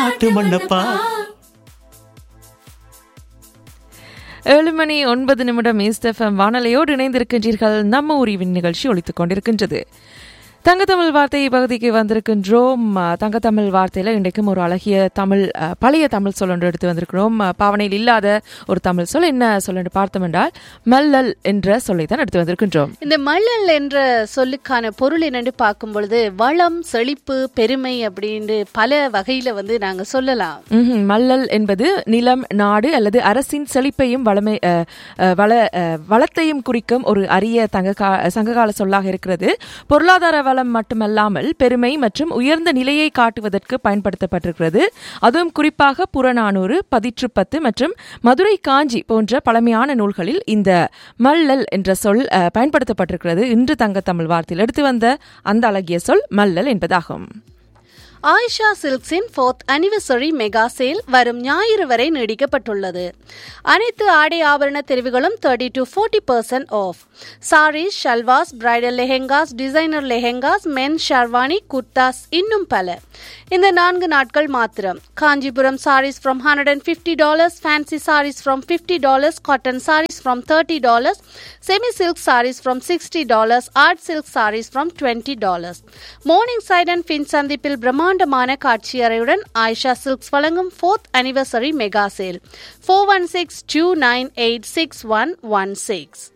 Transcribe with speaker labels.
Speaker 1: நாட்டு மண்ணப்பா
Speaker 2: ஏழு மணி ஒன்பது நிமிடம் ஈஸ்டெஃபம் வானொலியோடு இணைந்திருக்கின்றீர்கள் நம்ம உரிவின் நிகழ்ச்சி ஒழித்துக் கொண்டிருக்கின்றது தங்கத்தமிழ் வார்த்தை பகுதிக்கு வந்திருக்கின்றோம் அஹ், தங்கத்தமிழ் வார்த்தையில் இன்றைக்கும் ஒரு அழகிய தமிழ் அஹ், பழைய தமிழ் சொல் ஒன்று எடுத்து வந்திருக்கிறோம் அஹ், பாவனையில் இல்லாத ஒரு தமிழ் சொல் என்ன சொல் என்று பார்த்தோம் என்றால் மல்லல் என்ற சொல்லை தான் எடுத்து வந்திருக்கின்றோம்
Speaker 3: இந்த மள்ளல் என்ற சொல்லுக்கான பொருள் என்னன்னு பார்க்கும் பொழுது வளம் செழிப்பு பெருமை அப்படின்னு பல வகையில வந்து நாங்க சொல்லலாம்
Speaker 2: ம்ஹும். மல்லல் என்பது நிலம் நாடு அல்லது அரசின் செழிப்பையும் வளமை அஹ், அஹ், வள அஹ், வளத்தையும் குறிக்கும் ஒரு அரிய தங்க கா- சங்ககால சொல்லாக இருக்கிறது பொருளாதார வளம் மட்டுமல்லாமல் பெருமை மற்றும் உயர்ந்த நிலையை காட்டுவதற்கு பயன்படுத்தப்பட்டிருக்கிறது அதுவும் குறிப்பாக புறநானூறு பதிற்றுப்பத்து மற்றும் மதுரை காஞ்சி போன்ற பழமையான நூல்களில் இந்த மல்லல் என்ற சொல் அஹ், பயன்படுத்தப்பட்டிருக்கிறது இன்று தங்க தமிழ் வார்த்தையில் எடுத்து வந்த அந்த அழகிய சொல் மல்லல் என்பதாகும்
Speaker 3: ஆயிஷா சில்க்ஸின் ஃபோர்த் அனிவர்சரி மெகா சேல் வரும் ஞாயிறு வரை நீடிக்கப்பட்டுள்ளது அனைத்து ஆடை ஆபரண தெரிவுகளும் thirty to forty percent off saris salwars bridal lehengas designer lehengas men sherwani kurtas இன்னும் பல இந்த நான்கு நாட்கள் மாத்திரம் Kanchipuram saris from hundred and fifty dollars fancy saris from fifty dollars cotton saris from thirty dollars semi silk saris from sixty dollars art silk saris from twenty dollars Morningside and பின் சந்திப்பில் பிரம்மாண்டமான காட்சியறையுடன் Ayesha silks வழங்கும் fourth anniversary mega sale four one six two nine eight six one one six